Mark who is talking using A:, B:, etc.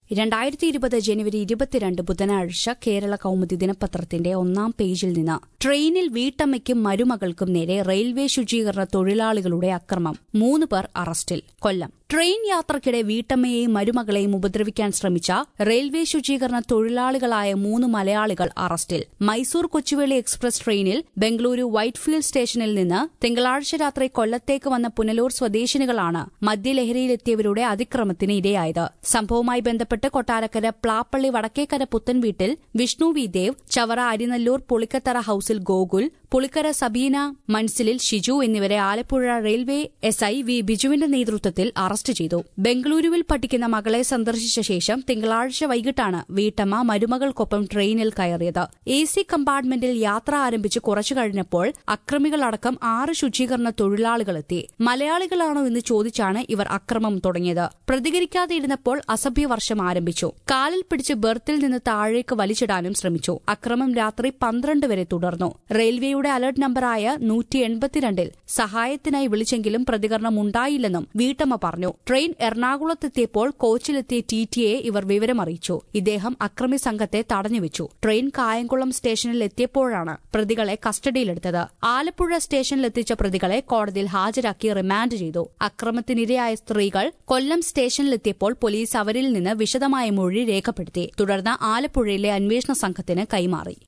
A: രണ്ടായിരത്തി ഇരുപത് ജനുവരി ഇരുപത്തിരണ്ട് ബുധനാഴ്ച കേരള കൌമുദി ദിനപത്രത്തിന്റെ ഒന്നാം പേജിൽ നിന്ന് ട്രെയിനിൽ വീട്ടമ്മയ്ക്കും മരുമകൾക്കും നേരെ റെയിൽവേ ശുചീകരണ തൊഴിലാളികളുടെ അക്രമം മൂന്ന് പേർ അറസ്റ്റിൽ കൊല്ലം ട്രെയിൻ യാത്രക്കിടെ വീട്ടമ്മയെയും മരുമകളെയും ഉപദ്രവിക്കാൻ ശ്രമിച്ച റെയിൽവേ ശുചീകരണ തൊഴിലാളികളായ മൂന്ന് മലയാളികൾ അറസ്റ്റിൽ മൈസൂർ കൊച്ചുവേളി എക്സ്പ്രസ് ട്രെയിനിൽ ബംഗളൂരു വൈറ്റ്ഫീൽഡ് സ്റ്റേഷനിൽ നിന്ന് തിങ്കളാഴ്ച രാത്രി കൊല്ലത്തേക്ക് വന്ന പുനലൂർ സ്വദേശിനികളാണ് മദ്യലഹരിയിലെത്തിയവരുടെ അതിക്രമത്തിന് ഇരയായത് സംഭവവുമായി ബന്ധപ്പെട്ട് കൊട്ടാരക്കര പ്ലാപ്പള്ളി വടക്കേക്കര പുത്തൻവീട്ടിൽ വിഷ്ണു വി ദേവ് ചവറ അരിനല്ലൂർ പുളിക്കത്തറ ഹൌസിൽ ഗോകുൽ പുളിക്കര സബീന മൻസിലിൽ ഷിജു എന്നിവരെ Alappuzha railway S I V ബിജുവിന്റെ നേതൃത്വത്തിൽ അറസ്റ്റ് ചെയ്തു ബംഗളൂരുവിൽ പഠിക്കുന്ന മകളെ സന്ദർശിച്ച ശേഷം തിങ്കളാഴ്ച വൈകിട്ടാണ് വീട്ടമ്മ മരുമകൾക്കൊപ്പം ട്രെയിനിൽ കയറിയത് എ സി കമ്പാർട്ട്മെന്റിൽ യാത്ര ആരംഭിച്ച് കുറച്ചു കഴിഞ്ഞപ്പോൾ അക്രമികളടക്കം ആറ് ശുചീകരണ തൊഴിലാളികളെത്തി മലയാളികളാണോ എന്ന് ചോദിച്ചാണ് ഇവർ അക്രമം തുടങ്ങിയത് പ്രതികരിക്കാതെ ഇരുന്നപ്പോൾ അസഭ്യവർഷം ആരംഭിച്ചു കാലിൽ പിടിച്ച് ബെർത്തിൽ നിന്ന് താഴേക്ക് വലിച്ചിടാനും ശ്രമിച്ചു അക്രമം രാത്രി പന്ത്രണ്ട് വരെ തുടർന്നു റെയിൽവേയുടെ അലർട്ട് നമ്പറായ നൂറ്റി എൺപത്തിരണ്ടിൽ സഹായത്തിനായി വിളിച്ചെങ്കിലും പ്രതികരണം ഉണ്ടായില്ലെന്നും വീട്ടമ്മ പറഞ്ഞു ട്രെയിൻ എറണാകുളത്തെത്തിയപ്പോൾ കോച്ചിലെത്തിയ ടി ടിയെ ഇവർ വിവരമറിയിച്ചു ഇദ്ദേഹം അക്രമി സംഘത്തെ തടഞ്ഞുവെച്ചു ട്രെയിൻ കായംകുളം സ്റ്റേഷനിൽ എത്തിയപ്പോഴാണ് പ്രതികളെ കസ്റ്റഡിയിലെടുത്തത് ആലപ്പുഴ സ്റ്റേഷനിലെത്തിച്ച പ്രതികളെ കോടതിയിൽ ഹാജരാക്കി റിമാൻഡ് ചെയ്തു അക്രമത്തിനിരയായ സ്ത്രീകൾ കൊല്ലം സ്റ്റേഷനിലെത്തിയപ്പോൾ പോലീസ് അവരിൽ നിന്ന് വിശദമായ മൊഴി രേഖപ്പെടുത്തി തുടർന്ന് ആലപ്പുഴയിലെ അന്വേഷണ സംഘത്തിന് കൈമാറി